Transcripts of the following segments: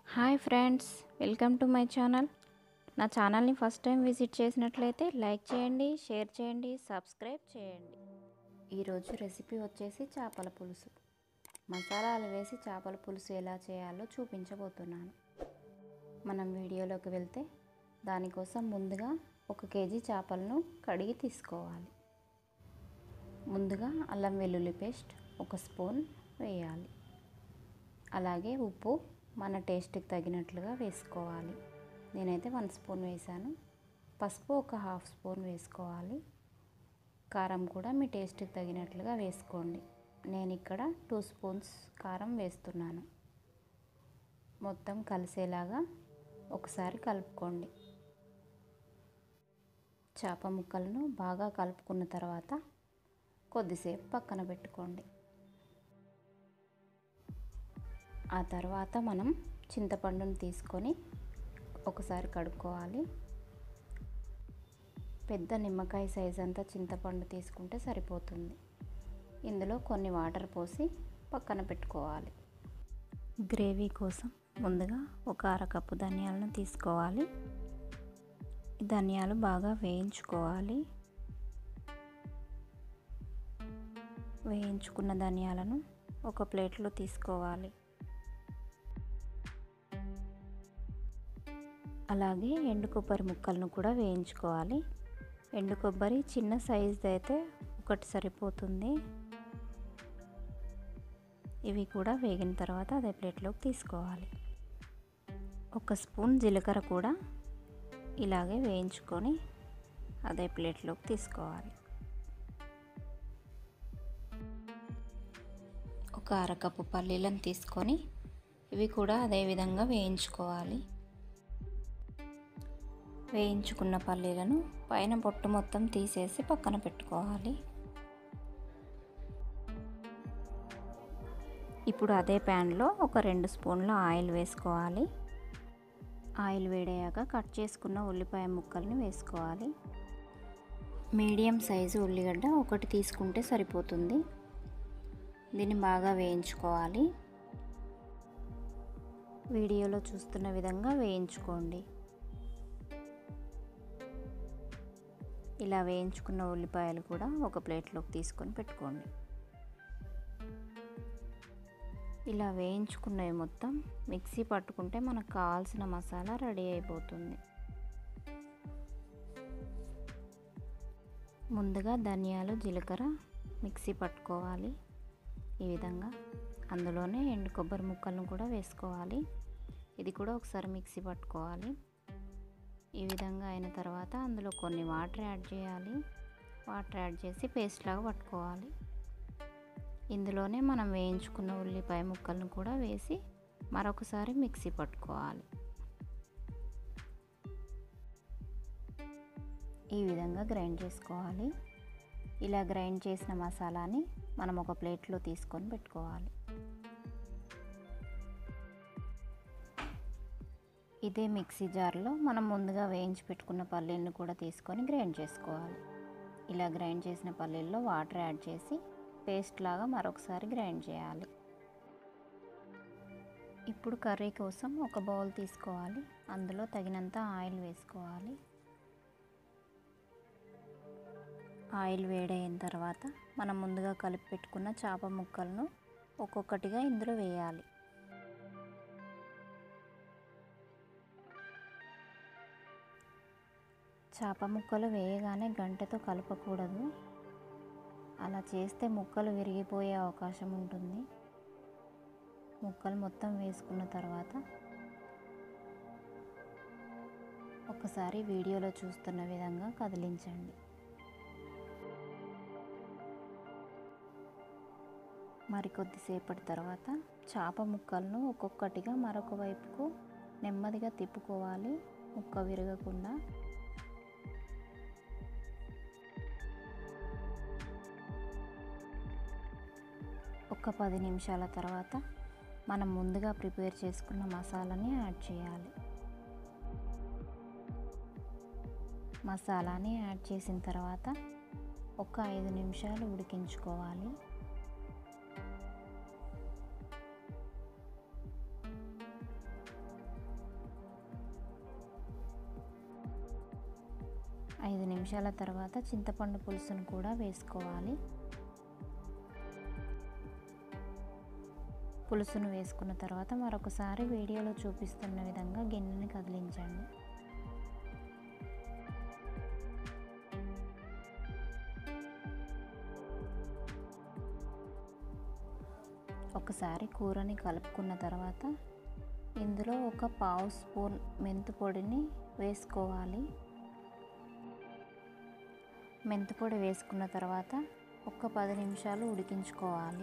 hi friends welcome to my channel నా ఛానల్ని first time visit చేసినట్లయితే లైక్ చేయండి షేర్ చేయండి సబ్స్క్రైబ్ చేయండి ఈరోజు రెసిపీ వచ్చేసి చేపల పులుసు మసాలాలు వేసి చేపల పులుసు ఎలా చేయాలో చూపించబోతున్నాను మనం వీడియోలోకి వెళ్తే దానికోసం ముందుగా ఒక కేజీ చేపలను కడిగి తీసుకోవాలి ముందుగా అల్లం వెల్లుల్లి పేస్ట్ ఒక స్పూన్ వేయాలి అలాగే ఉప్పు మన టేస్ట్కి తగినట్లుగా వేసుకోవాలి నేనైతే వన్ స్పూన్ వేసాను పసుపు ఒక హాఫ్ స్పూన్ వేసుకోవాలి కారం కూడా మీ టేస్ట్కి తగినట్లుగా వేసుకోండి నేను ఇక్కడ టూ స్పూన్స్ కారం వేస్తున్నాను మొత్తం కలిసేలాగా ఒకసారి కలుపుకోండి చేప ముక్కలను బాగా కలుపుకున్న తర్వాత కొద్దిసేపు పక్కన పెట్టుకోండి ఆ తర్వాత మనం చింతపండును తీసుకొని ఒకసారి కడుక్కోవాలి పెద్ద నిమ్మకాయ సైజ్ అంతా చింతపండు తీసుకుంటే సరిపోతుంది ఇందులో కొన్ని వాటర్ పోసి పక్కన పెట్టుకోవాలి గ్రేవీ కోసం ముందుగా ఒక అరకప్పు ధనియాలను తీసుకోవాలి ఈ ధనియాలు బాగా వేయించుకోవాలి వేయించుకున్న ధనియాలను ఒక ప్లేట్లో తీసుకోవాలి అలాగే ఎండు కొబ్బరి ముక్కలను కూడా వేయించుకోవాలి ఎండు కొబ్బరి చిన్న సైజుది అయితే ఒకటి సరిపోతుంది ఇవి కూడా వేగిన తర్వాత అదే ప్లేట్లోకి తీసుకోవాలి ఒక స్పూన్ జీలకర్ర కూడా ఇలాగే వేయించుకొని అదే ప్లేట్లోకి తీసుకోవాలి ఒక అరకప్పు పల్లీలను తీసుకొని ఇవి కూడా అదే విధంగా వేయించుకోవాలి వేయించుకున్న పల్లీలను పైన పొట్టు మొత్తం తీసేసి పక్కన పెట్టుకోవాలి ఇప్పుడు అదే ప్యాన్లో ఒక రెండు స్పూన్ల ఆయిల్ వేసుకోవాలి ఆయిల్ వేడయ్యాక కట్ చేసుకున్న ఉల్లిపాయ ముక్కల్ని వేసుకోవాలి మీడియం సైజు ఉల్లిగడ్డ ఒకటి తీసుకుంటే సరిపోతుంది దీన్ని బాగా వేయించుకోవాలి వీడియోలో చూస్తున్న విధంగా వేయించుకోండి ఇలా వేయించుకున్న ఉల్లిపాయలు కూడా ఒక ప్లేట్లోకి తీసుకొని పెట్టుకోండి ఇలా వేయించుకున్నవి మొత్తం మిక్సీ పట్టుకుంటే మనకు కావాల్సిన మసాలా రెడీ అయిపోతుంది ముందుగా ధనియాలు జీలకర్ర మిక్సీ పట్టుకోవాలి ఈ విధంగా అందులోనే ఎండు కొబ్బరి ముక్కలను కూడా వేసుకోవాలి ఇది కూడా ఒకసారి మిక్సీ పట్టుకోవాలి ఈ విధంగా అయిన తర్వాత అందులో కొన్ని వాటర్ యాడ్ చేయాలి వాటర్ యాడ్ చేసి పేస్ట్ లాగా పట్టుకోవాలి ఇందులోనే మనం వేయించుకున్న ఉల్లిపాయ ముక్కలను కూడా వేసి మరొకసారి మిక్సీ పట్టుకోవాలి ఈ విధంగా గ్రైండ్ చేసుకోవాలి ఇలా గ్రైండ్ చేసిన మసాలాని మనం ఒక ప్లేట్లో తీసుకొని పెట్టుకోవాలి ఇదే మిక్సీ జార్లో మనం ముందుగా వేయించి పెట్టుకున్న పల్లీలను కూడా తీసుకొని గ్రైండ్ చేసుకోవాలి ఇలా గ్రైండ్ చేసిన పల్లీల్లో వాటర్ యాడ్ చేసి పేస్ట్ లాగా మరొకసారి గ్రైండ్ చేయాలి ఇప్పుడు కర్రీ కోసం ఒక బౌల్ తీసుకోవాలి అందులో తగినంత ఆయిల్ వేసుకోవాలి ఆయిల్ వేడైన తర్వాత మనం ముందుగా కలిపి పెట్టుకున్న చేప ముక్కలను ఒక్కొక్కటిగా ఇందులో వేయాలి చేప ముక్కలు వేయగానే గంటతో కలపకూడదు అలా చేస్తే ముక్కలు విరిగిపోయే అవకాశం ఉంటుంది ముక్కలు మొత్తం వేసుకున్న తర్వాత ఒకసారి వీడియోలో చూస్తున్న విధంగా కదిలించండి మరికొద్దిసేపటి తర్వాత చేప ముక్కలను ఒక్కొక్కటిగా మరొక వైపుకు నెమ్మదిగా తిప్పుకోవాలి ముక్క విరగకుండా ఒక పది నిమిషాల తర్వాత మనం ముందుగా ప్రిపేర్ చేసుకున్న మసాలాని యాడ్ చేయాలి మసాలాని యాడ్ చేసిన తర్వాత ఒక ఐదు నిమిషాలు ఉడికించుకోవాలి ఐదు నిమిషాల తర్వాత చింతపండు పులుసును కూడా వేసుకోవాలి పులుసును వేసుకున్న తర్వాత మరొకసారి వీడియోలో చూపిస్తున్న విధంగా గిన్నెని కదిలించండి ఒకసారి కూరని కలుపుకున్న తర్వాత ఇందులో ఒక పావు స్పూన్ మెంతు పొడిని వేసుకోవాలి మెంతు పొడి వేసుకున్న తర్వాత ఒక పది నిమిషాలు ఉడికించుకోవాలి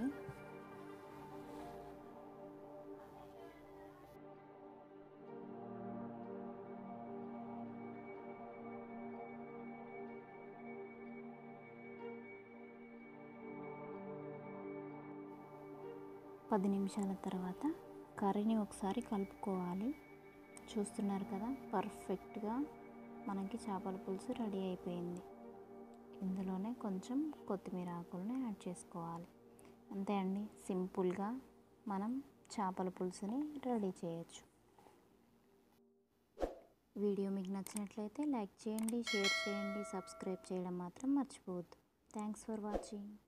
పది నిమిషాల తర్వాత కర్రీని ఒకసారి కలుపుకోవాలి చూస్తున్నారు కదా పర్ఫెక్ట్గా మనకి చేపల పులుసు రెడీ అయిపోయింది ఇందులోనే కొంచెం కొత్తిమీర ఆకులను యాడ్ చేసుకోవాలి అంతే అండి సింపుల్గా మనం చేపల పులుసుని రెడీ చేయొచ్చు వీడియో మీకు నచ్చినట్లయితే లైక్ చేయండి షేర్ చేయండి సబ్స్క్రైబ్ చేయడం మాత్రం మర్చిపోవద్దు థ్యాంక్స్ ఫర్ వాచింగ్